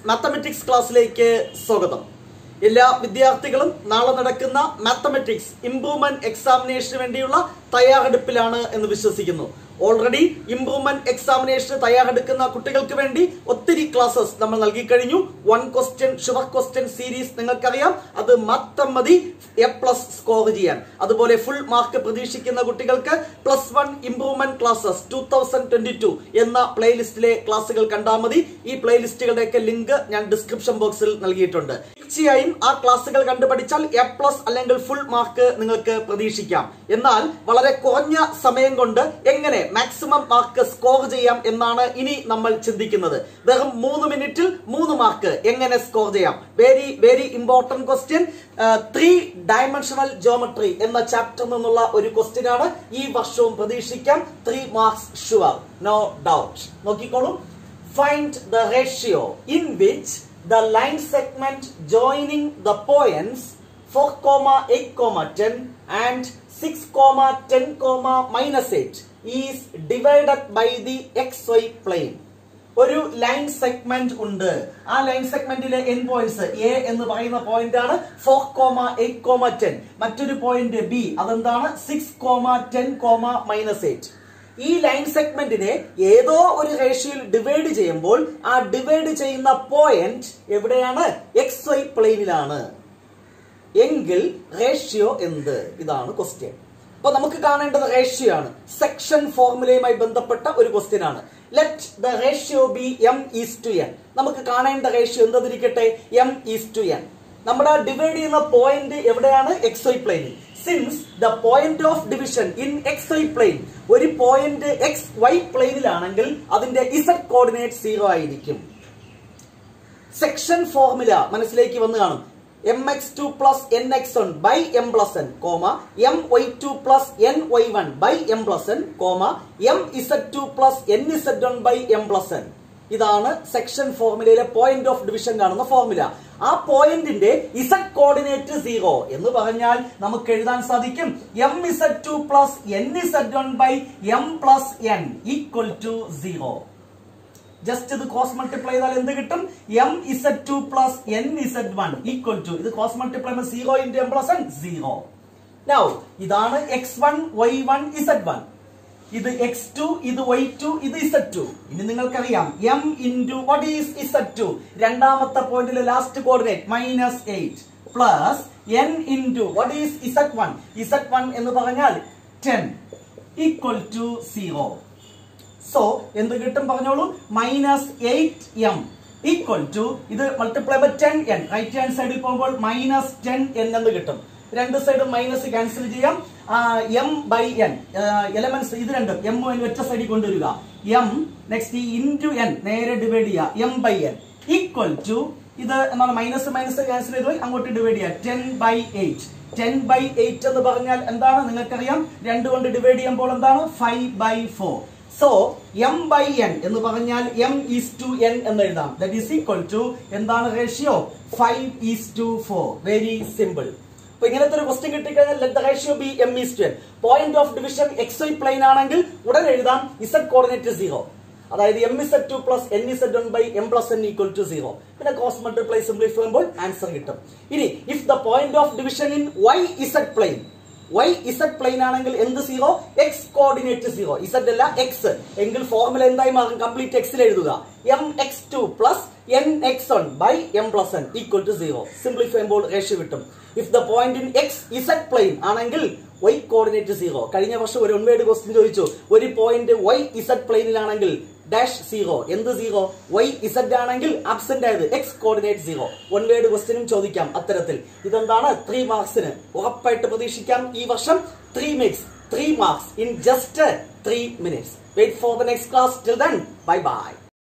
mathematics ക്ലാസ്സിലേക്ക് സ്വാഗതം എല്ലാ വിദ്യാർത്ഥികളും നാളെ നടക്കുന്ന മാത്തമെറ്റിക്സ് ഇംപ്രൂവ്മെന്റ് എക്സാമിനേഷന് വേണ്ടിയുള്ള തയ്യാറെടുപ്പിലാണ് എന്ന് വിശ്വസിക്കുന്നു ഓൾറെഡി ഇംപ്രൂവ്മെന്റ് എക്സാമിനേഷന് തയ്യാറെടുക്കുന്ന കുട്ടികൾക്ക് വേണ്ടി ഒത്തിരി ക്ലാസ്സസ് നമ്മൾ നൽകി കഴിഞ്ഞു one question sure question series നിങ്ങൾക്കറിയാം അത് മാത്രം മതി എ പ്ലസ് സ്കോർ ചെയ്യാൻ അതുപോലെ ഫുൾ മാർക്ക് പ്രതീക്ഷിക്കുന്ന കുട്ടികൾക്ക് plus one improvement classes two thousand twenty two എന്ന പ്ലേലിസ്റ്റിലെ ക്ലാസ്സുകൾ കണ്ടാൽ മതി ഈ പ്ലേലിസ്റ്റുകളുടെയൊക്കെ ലിങ്ക് ഞാൻ ഡിസ്ക്രിപ്ഷൻ ബോക്സിൽ നൽകിയിട്ടുണ്ട് തീർച്ചയായും ആ ക്ലാസ്സുകൾ കണ്ടു പഠിച്ചാൽ എ പ്ലസ് അല്ലെങ്കിൽ ഫുൾ മാർക്ക് നിങ്ങൾക്ക് പ്രതീക്ഷിക്കാം എന്നാൽ വളരെ കുറഞ്ഞ സമയം കൊണ്ട് എങ്ങനെ മാക്സിമം മാർക്ക് സ്കോർ ചെയ്യാം എന്നാണ് ഇനി നമ്മൾ ചിന്തിക്കുന്നത് വെറും മൂന്ന് മിനിറ്റിൽ മൂന്ന് മാർക്ക് എങ്ങനെ സ്കോർ ചെയ്യാം very very important question three dimensional geometry എന്ന ചാപ്റ്ററിൽ നിന്നുള്ള ഒരു ക്വസ്റ്റ്യൻ ആണ് ഈ വർഷവും പ്രതീക്ഷിക്കാം three marks sure no doubt നോക്കിക്കോളൂ find the ratio in which the line segment joining the points 4 comma 8 comma 10 and 6 comma 10 comma minus 8 is divided by the xy plane ഒരു ലൈൻ സെഗ്മെന്റ് ഉണ്ട് ആ line സെഗ്മെന്റിലെ end points A എന്ന് പറയുന്ന point ആണ് four comma eight comma ten മറ്റൊരു point B അതെന്താണ് six comma ten comma minus eight ഈ ലൈൻ സെഗ്മെന്റിനെ ഏതോ ഒരു റേഷ്യോയിൽ ഡിവൈഡ് ചെയ്യുമ്പോൾ ആ ഡിവൈഡ് ചെയ്യുന്ന പോയിന്റ് എവിടെയാണ് എക്സ് വൈ പ്ലെയിനിലാണ് എങ്കിൽ റേഷ്യോ എന്ത് ഇതാണ് ക്വസ്റ്റ്യൻ അപ്പൊ നമുക്ക് കാണേണ്ടത് റേഷ്യോ ആണ് സെക്ഷൻ ഫോർമുലയുമായി ബന്ധപ്പെട്ട ഒരു ക്വസ്റ്റ്യൻ ആണ് let the ratio be m is to n നമുക്ക് കാണേണ്ട റേഷ്യോ എന്തതിരിക്കട്ടെ എം ഈസ് ടു എൻ നമ്മുടെ ഡിവൈഡ് ചെയ്യുന്ന പോയിന്റ് എവിടെയാണ് എക്സ് വൈ പ്ലെയിനിൽ since the point of division in x y plane ഒരു പോയിന്റ് എക്സ് വൈ പ്ലെയിനിലാണെങ്കിൽ അതിന്റെ ഇസഡ് കോർഡിനേറ്റ് സീറോ ആയിരിക്കും സെക്ഷൻ ഫോർമുല മനസ്സിലേക്ക് വന്ന് കാണും m x two plus n x one by m plus n comma m y two plus n Y one by m plus n comma m z two plus n z one by m plus n ഇതാണ് section ഫോർമുലയിലെ point of division കാണുന്ന formula ആ പോയിന്റിന്റെ Z coordinate zero എന്ന് പറഞ്ഞാൽ നമുക്ക് എഴുതാൻ സാധിക്കും m z two plus n z one by m plus n equal to zero just ഇത് ക്രോസ് മൾട്ടിപ്ലൈ ചെയ്താൽ എന്ത് കിട്ടും m z two plus n z one equal to ഇത് cross multiply zero into m plus n zero now ഇതാണ് x one y one z one ഇത് x two ഇത് y two ഇത് z two ഇനി നിങ്ങൾക്കറിയാം m into what is z two രണ്ടാമത്തെ പോയിന്റിലെ last coordinate minus eight plus n into what is z one z one എന്ന് പറഞ്ഞാൽ ten equal to zero so എന്ത് കിട്ടും പറഞ്ഞോളൂ minus eight m equal to ഇത് multiply by ten n right hand സൈഡിൽ പോകുമ്പോൾ മൈനസ് ടെൻ എൻ എന്ന് കിട്ടും രണ്ട് സൈഡും മൈനസ് ക്യാൻസൽ ചെയ്യാം എം ബൈ എൻ എലമെന്റ്സ് ഇത് രണ്ടും എം എൻ ഒറ്റ സൈഡിൽ കൊണ്ടുവരിക എം നെക്സ്റ്റ് ഈ ഇൻറ്റു എൻ നേരെ ഡിവൈഡ് ചെയ്യുക m by n equal to ഇത് എന്താണ് മൈനസ് മൈനസ് ക്യാൻസൽ ചെയ്ത് പോയി അങ്ങോട്ട് ഡിവൈഡ് ചെയ്യുക ten by eight ten by eight എന്ന് പറഞ്ഞാൽ എന്താണ് നിങ്ങൾക്കറിയാം രണ്ട് കൊണ്ട് ഡിവൈഡ് ചെയ്യുമ്പോൾ എന്താണ് five by four so m by n എന്ന് പറഞ്ഞാൽ എം ഈസ് ടു എൻ എന്ന് എഴുതാം ദറ്റ് ഈസ് ഈക്വൽ ടു എന്താണ് ratio five is to four very simple അപ്പൊ ഇങ്ങനത്തെ ഒരു ക്വസ്റ്റ്യൻ കിട്ടിക്കഴിഞ്ഞാൽ let the ratio be m is to n point of division x y plane ആണെങ്കിൽ ഉടൻ എഴുതാം ഇസഡ് കോർഡിനേറ്റ് സീറോ അതായത് m z two plus n z one by m plus n equal to zero പിന്നെ cross multiply simplify ചെയ്യുമ്പോൾ answer കിട്ടും ഇനി if the point of division in y z plane y z plane ആണെങ്കിൽ എന്ത് zero x coordinate zero z അല്ല x എങ്കിൽ formula എന്തായി മാറും കംപ്ലീറ്റ് എക്സിൽ എഴുതുക m x two plus n x one by m plus n equal to zero simplify ചെയ്യുമ്പോൾ ratio കിട്ടും if the point in x z plane ആണെങ്കിൽ y coordinate zero കഴിഞ്ഞ വർഷം ഒരു ഒൻവേഡ് ക്വസ്റ്റ്യൻ ചോദിച്ചു ഒരു പോയിന്റ് വൈ ഇസഡ് പ്ലെയിനിലാണെങ്കിൽ dash zero എന്ത് സീറോ വൈ ഇസഡ് ആണെങ്കിൽ ആബ്സെന്റ് ആയത് x coordinate zero one word ക്വസ്റ്റ്യനും ചോദിക്കാം അത്തരത്തിൽ ഇതെന്താണ് ത്രീ മാർക്സിന് ഉറപ്പായിട്ട് പ്രതീക്ഷിക്കാം ഈ വർഷം three minutes three marks in just three minutes wait for the next class till then bye by